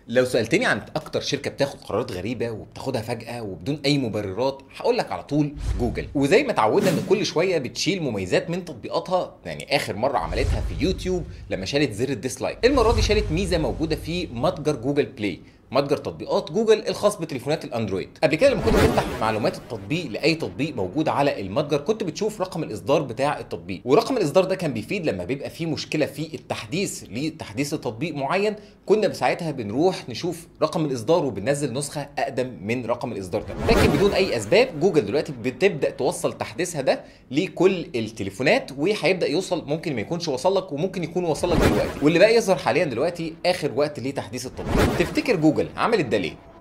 لو سالتني عن اكتر شركه بتاخد قرارات غريبه وبتاخدها فجاه وبدون اي مبررات هقول لك على طول جوجل وزي ما اتعودنا ان كل شويه بتشيل مميزات من تطبيقاتها يعني اخر مره عملتها في يوتيوب لما شالت زر الديسلايك المره دي شالت ميزه موجوده في متجر جوجل بلاي متجر تطبيقات جوجل الخاص بتليفونات الاندرويد قبل كده لما كنت بتفتح معلومات التطبيق لاي تطبيق موجود على المتجر كنت بتشوف رقم الاصدار بتاع التطبيق ورقم الاصدار ده كان بيفيد لما بيبقى فيه مشكله في التحديث لتحديث تطبيق معين كنا ساعتها بنروح نشوف رقم الاصدار وبننزل نسخه اقدم من رقم الاصدار ده لكن بدون اي اسباب جوجل دلوقتي بتبدا توصل تحديثها ده لكل التليفونات وهيبدا يوصل ممكن ما يكونش وصل لك وممكن يكون وصل لك دلوقتي واللي بقى يظهر حاليا دلوقتي اخر وقت لتحديث التطبيق تفتكر جوجل عملت ده ليه